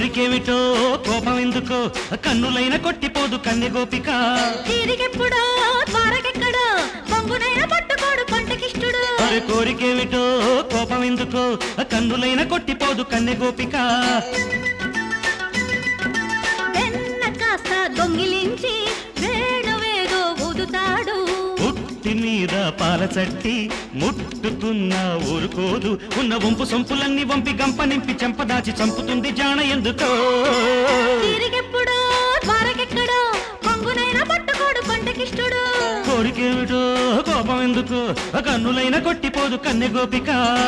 కోరికేమిటో కోపం ఎందుకో కన్నులైన కొట్టిపోదు కన్నె గోపిక తిరిగెప్పుడో ద్వారకెక్కడో పొంగునైన పట్టుకోడు కొంటకిష్టుడు అరే కోరికేమిటో కోపం ఎందుకో కన్నులైన కొట్టిపోదు కన్నె గోపిక వెన్న కాస్త దొంగిలించి వేణువేదో ఊదుతాడు పుట్టి మీద పాల చట్టి ముట్టుకున్న ఊరుకోదు ఉన్న వంపు సొంపులన్నీ వంపి గంప నింపి చెంపదాచి చంపుతుంది జాణ ఎందుకో తిరిగెప్పుడో ద్వారకెక్కడో పొంగునైన పట్టుకోడు కొంటకిష్టుడు కోరికేమిటో కోపం ఎందుకు కన్నులైన కొట్టిపోదు కన్నె గోపిక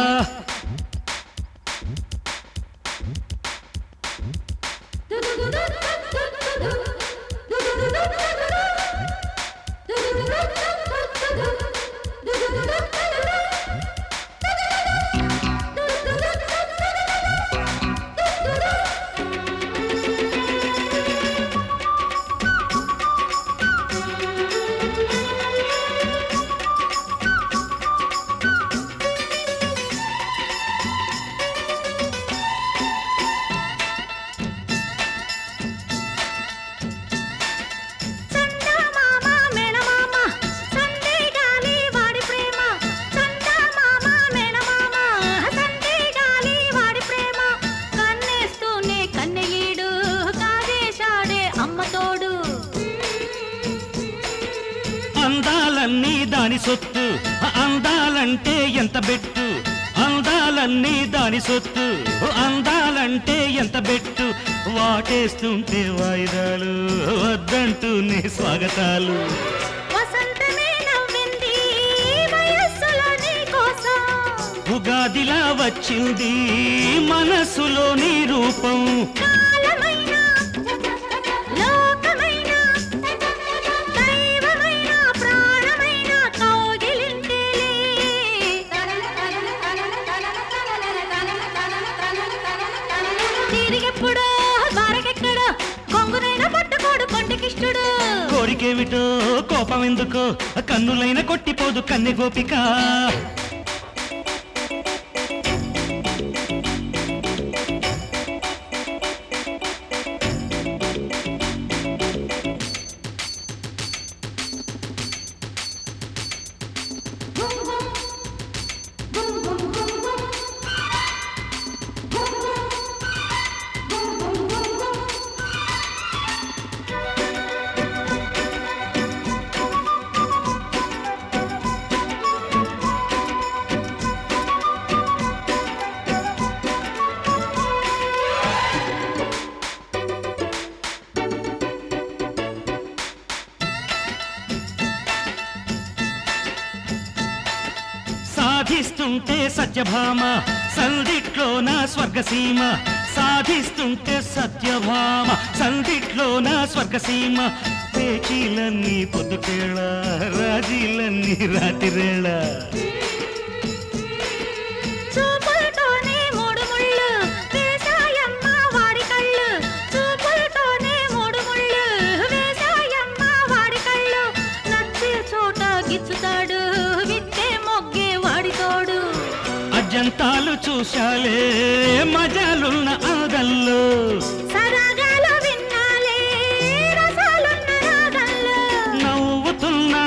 చందమామ మేనమామ సందే గాలి వాడి ప్రేమ చందమామ మేనమామ సందే గాలి వాడి ప్రేమ కన్నేస్తూనే కన్నెయీడు కాజేశాడే అమ్మ తోడు అందాలన్నీ దాని సొత్తు అందాలంటే ఎంత బెట్టు అందాలన్నీ దాని సొత్తు అందాలంటే ఎంత బెట్టు వాటేస్తుంటే వాయిదాలు వద్దంటూనే స్వాగతాలు వసంతమే నవ్వింది వయస్సులో నీ కోసం ఉగాదిలా వచ్చింది మనసులో నీ రూపం కాలమైన లోకమైన దైవమైన ప్రాణమైన కౌగిలింతేలే తిరిగెప్పుడో ద్వారకెక్కడో కొంగునైనా పట్టుకోడు కొంటకిష్టుడు కోరికేమిటో కోపం ఎందుకో కన్నులైన కొట్టిపోదు కన్నె గోపిక సాధిస్తుంటే సత్యభామ సందిట్లోన స్వర్గసీమ సాధిస్తుంటే సత్యభామ సందిట్లోన స్వర్గసీమ పేచీలన్నీ పొద్దుకేళ రాజీలన్నీ రాతిరేళ చూపులతోనే మూడు ముళ్ళు వేసాయమ్మ వాడి కళ్ళు చూపులతోనే మూడు ముళ్ళు వేసాయమ్మ వాడి కళ్ళు నచ్చే చోట గిచ్చుతాడు విచ్చే మొగ్గే వాడి తోడు అజంతాలు చూశాలే మజాలున్న ఆదల్లో సరాగాలు విన్నాలే రసాలున్న రాగల్లో నవ్వుతున్న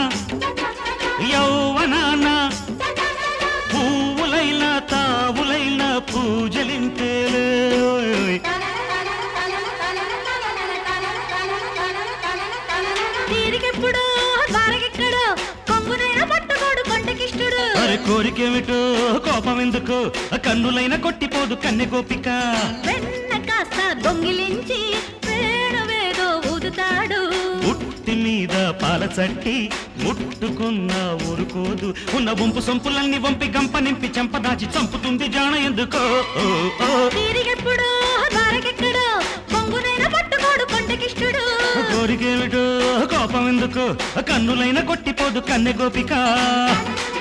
యౌవనాన పువ్వులైన తావులైన పూజలింతేలే ఓయ్ ఓయ్. తిరిగెప్పుడో ద్వారకెక్కడో కొంగునైనా పట్టుకోడు కొంటకిష్టుడు అరే కోరికేమిటో కోపం ఎందుకు కన్నులైన కొట్టిపోదు కన్నె గోపిక వెన్న కాస్త దొంగిలించి వేణువేదో ఊదుతాడు పుట్టి మీద పాల చట్టి ముట్టుకున్న ఊరుకోదు ఉన్న వంపు సొంపులన్నీ వంపి గంప నింపి చెంపదాచి చంపుతుంది జాణ ఎందుకో ఓ, ఓ. తిరిగెప్పుడో ద్వారకెక్కడో కొంగునైనా పట్టుకోడు కొంటకిష్టుడు కోరికేమిటో కోపం ఎందుకు కన్నులైన కొట్టిపోదు కన్నె గోపిక